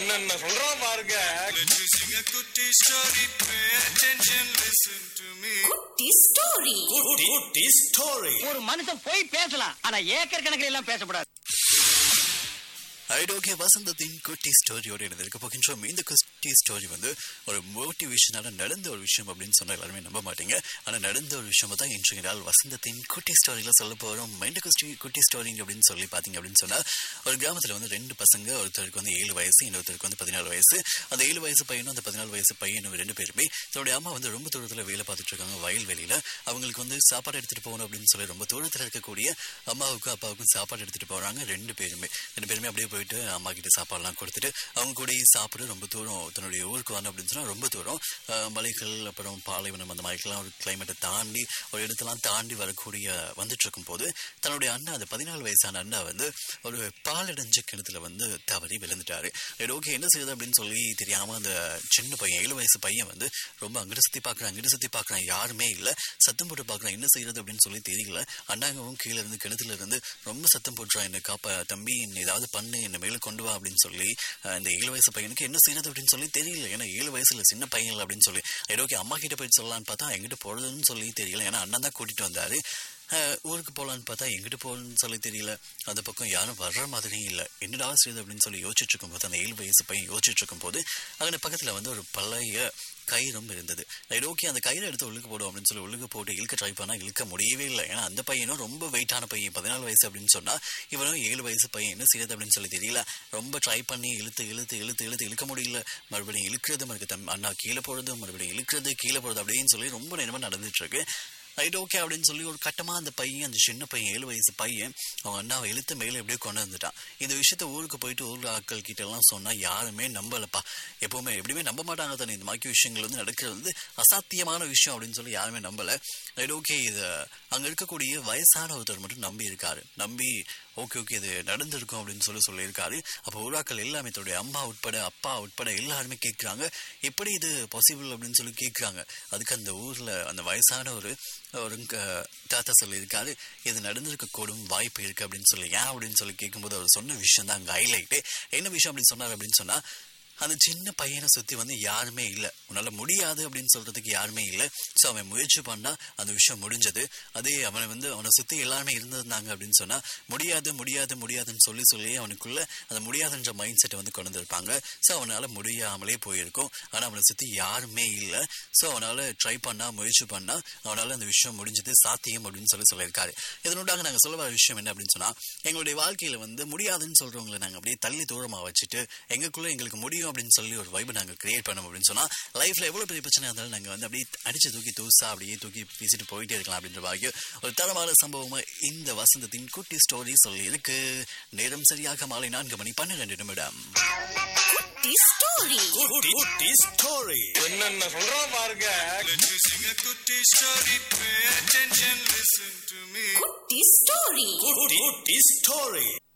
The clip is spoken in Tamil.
என்னென்ன சொல்றான் பாருங்க Let me sing a good story. Pay attention, listen to me. குட்டி ஸ்டோரி குட்டி ஸ்டோரி ஒரு மனுஷன் போய் பேசலாம் ஆனா ஏக்கர் கணக்கில் எல்லாம் பேசக்கூடாது ஐடோகே வசந்தத்தின் குட்டி ஸ்டோரியோட இருந்திருக்க போகின்றோம் இந்த குட்டி ஸ்டோரி வந்து ஒரு மோட்டிவேஷனால நடந்த ஒரு விஷயம் அப்படின்னு சொன்னா எல்லாருமே நம்ப மாட்டீங்க ஆனா நடந்த ஒரு விஷயம் தான் இன்றைய நாள் வசந்தத்தின் குட்டி ஸ்டோரியில சொல்ல போறோம் இந்த குட்டி குட்டி ஸ்டோரி அப்படின்னு சொல்லி பாத்தீங்க அப்படின்னு சொன்னா ஒரு கிராமத்துல வந்து ரெண்டு பசங்க ஒருத்தருக்கு வந்து ஏழு வயசு இன்னொருத்தருக்கு வந்து பதினாலு வயசு அந்த ஏழு வயசு பையனும் அந்த பதினாலு வயசு பையனும் ரெண்டு பேருமே தன்னுடைய அம்மா வந்து ரொம்ப தூரத்துல வேலை பார்த்துட்டு இருக்காங்க வயல்வெளியில அவங்களுக்கு வந்து சாப்பாடு எடுத்துட்டு போகணும் அப்படின்னு சொல்லி ரொம்ப தூரத்துல இருக்கக்கூடிய அம்மாவுக்கும் அப்பாவுக்கும் சாப்பாடு எடுத்துட்டு போறாங்க ரெண்டு பேருமே ரெண்டு பேருமே அப்படியே போயிட்டு அம்மா கிட்ட சாப்பாடுலாம் கொடுத்துட்டு அவங்க கூட சாப்பிட ரொம்ப தூரம் தன்னுடைய ஊருக்கு வரணும் அப்படின்னு சொன்னா ரொம்ப தூரம் அஹ், மலைகள் அப்புறம் பாலைவனம் அந்த மாதிரிலாம் ஒரு கிளைமேட்டை தாண்டி ஒரு இடத்தெல்லாம் தாண்டி வரக்கூடிய வந்துட்டு இருக்கும் போது தன்னுடைய அண்ணா அந்த பதினாலு வயசான அண்ணா வந்து ஒரு பாலடைஞ்ச கிணத்துல வந்து தவறி விழுந்துட்டாரு சரி ஓகே என்ன செய்யுது அப்படின்னு சொல்லி தெரியாம அந்த சின்ன பையன் ஏழு வயசு பையன் வந்து ரொம்ப அங்கிட்டு சுத்தி பாக்குறான் அங்கிட்டு சுத்தி பாக்குறான் யாருமே இல்ல சத்தம் போட்டு பாக்குறான் என்ன செய்யறது அப்படின்னு சொல்லி தெரியல அண்ணாங்கவும் கீழே இருந்து கிணத்துல இருந்து ரொம்ப சத்தம் போட்டுறான் என்ன காப்பா தம்பி என்ன ஏதாவது பண்ணு என்ன மேல கொண்டு வா அப்படின்னு சொல்லி அஹ், இந்த ஏழு வயசு பையனுக்கு என்ன செய்யறது அப்படின்னு சொல்லி தெரியல ஏன்னா ஏழு வயசுல சின்ன பையன் இல்லை அப்படின்னு சொல்லி சரி ஓகே அம்மா கிட்ட போய் சொல்லலாம்னு பார்த்தா எங்கிட்ட போறதுன்னு சொல்லி தெரியல ஏன்னா அண்ணன் தான் கூட்டிட்டு வந்தாரு அஹ், ஊருக்கு போகலான்னு பார்த்தா எங்கிட்டு போகணும்னு சொல்லி தெரியல அந்த பக்கம் யாரும் வர்ற மாதிரியும் இல்லை என்னடா செய்யுது அப்படின்னு சொல்லி யோசிச்சுட்டு இருக்கும்போது அந்த ஏழு வயசு பையன் யோசிச்சுட்டு இருக்கும்போது அங்கே பக்கத்தில் வந்து ஒரு பழைய கயிறும் இருந்தது சரி ஓகே அந்த கயிறை எடுத்து உள்ளுக்கு போடும் அப்படின்னு சொல்லி உள்ளுக்கு போட்டு இழுக்க ட்ரை பண்ணா இழுக்க முடியவே இல்லை ஏன்னா அந்த பையனும் ரொம்ப வெயிட்டான பையன் பதினாலு வயசு அப்படின்னு சொன்னா இவனும் ஏழு வயசு பையன் என்ன செய்யறது அப்படின்னு சொல்லி தெரியல ரொம்ப ட்ரை பண்ணி இழுத்து இழுத்து இழுத்து இழுத்து இழுக்க முடியல மறுபடியும் இழுக்கிறது மறுக்கு தம் அண்ணா கீழே போடுறது மறுபடியும் இழுக்கிறது கீழே போடுறது அப்படின்னு சொல்லி ரொம்ப நேரமா நடந்துட்டு இருக்கு ரைட் ஓகே அப்படின்னு சொல்லி ஒரு கட்டமா அந்த பையன் அந்த சின்ன பையன் ஏழு வயசு பையன் அவங்க அண்ணாவை இழுத்து மேலே எப்படியோ கொண்டு வந்துட்டான் இந்த விஷயத்த ஊருக்கு போயிட்டு ஊர்ல ஆட்கள் கிட்ட எல்லாம் சொன்னா யாருமே நம்பலப்பா எப்பவுமே எப்படியுமே நம்ப மாட்டாங்க தானே இந்த மாதிரி விஷயங்கள் வந்து நடக்கிறது வந்து அசாத்தியமான விஷயம் அப்படின்னு சொல்லி யாருமே நம்பல ரைட் ஓகே இது அங்க இருக்கக்கூடிய வயசான ஒருத்தர் மட்டும் நம்பி இருக்காரு நம்பி ஓகே ஓகே இது நடந்திருக்கும் அப்படின்னு சொல்லி சொல்லியிருக்காரு அப்போ ஊராக்கள் எல்லாமே தன்னுடைய அம்மா உட்பட அப்பா உட்பட எல்லாருமே கேட்குறாங்க எப்படி இது பாசிபிள் அப்படின்னு சொல்லி கேட்குறாங்க அதுக்கு அந்த ஊர்ல அந்த வயசான ஒரு ஒரு க- தாத்தா சொல்லியிருக்காரு இது நடந்திருக்க கூடும் வாய்ப்பு இருக்கு அப்படின்னு சொல்லி ஏன் அப்படின்னு சொல்லி கேட்கும்போது அவர் சொன்ன விஷயம் தான் அங்கே ஹைலைட்டு என்ன விஷயம் அப்படின்னு சொன்னார் அப்படின்னு சொன்னா அந்த சின்ன பையனை சுத்தி வந்து யாருமே இல்லை உன்னால முடியாது அப்படின்னு சொல்றதுக்கு யாருமே இல்லை ஸோ அவன் முயற்சி பண்ணா அந்த விஷயம் முடிஞ்சது அதே அவனை வந்து அவனை சுத்தி எல்லாருமே இருந்திருந்தாங்க அப்படின்னு சொன்னா முடியாது முடியாது முடியாதுன்னு சொல்லி சொல்லி அவனுக்குள்ள அந்த முடியாதுன்ற மைண்ட் செட்டை வந்து கொண்டு வந்திருப்பாங்க ஸோ அவனால முடியாமலே போயிருக்கும் ஆனா அவனை சுத்தி யாருமே இல்லை ஸோ அவனால ட்ரை பண்ணா முயற்சி பண்ணா அவனால அந்த விஷயம் முடிஞ்சது சாத்தியம் அப்படின்னு சொல்லி சொல்லியிருக்காரு இதனூடாக நாங்க சொல்ல வர விஷயம் என்ன அப்படின்னு சொன்னா எங்களுடைய வாழ்க்கையில வந்து முடியாதுன்னு சொல்றவங்களை நாங்க அப்படியே தள்ளி தூரமா வச்சுட்டு எங்களுக்குள்ள எங்களுக்கு முடியும் அப்படின்னு சொல்லி ஒரு வைபை நாங்க கிரியேட் பண்ணோம் அப்படின்னு சொன்னா லைஃப்ல எவ்வளவு பெரிய பிரச்சனை இருந்தாலும் நாங்க வந்து அப்படியே அடிச்சு தூக்கி தூசா அப்படியே தூக்கி பேசிட்டு போயிட்டே இருக்கலாம் அப்படின்ற மாதிரி ஒரு தரமான சம்பவமா இந்த வசந்தத்தின் குட்டி ஸ்டோரி சொல்லி இருக்கு நேரம் சரியாக மாலை நான்கு மணி பன்னிரெண்டு நிமிடம் குட்டி ஸ்டோரி குட்டி ஸ்டோரி என்னென்ன சொல்றான் பாருங்க Let me sing a good story. Pay attention, listen to me. குட்டி ஸ்டோரி குட்டி ஸ்டோரி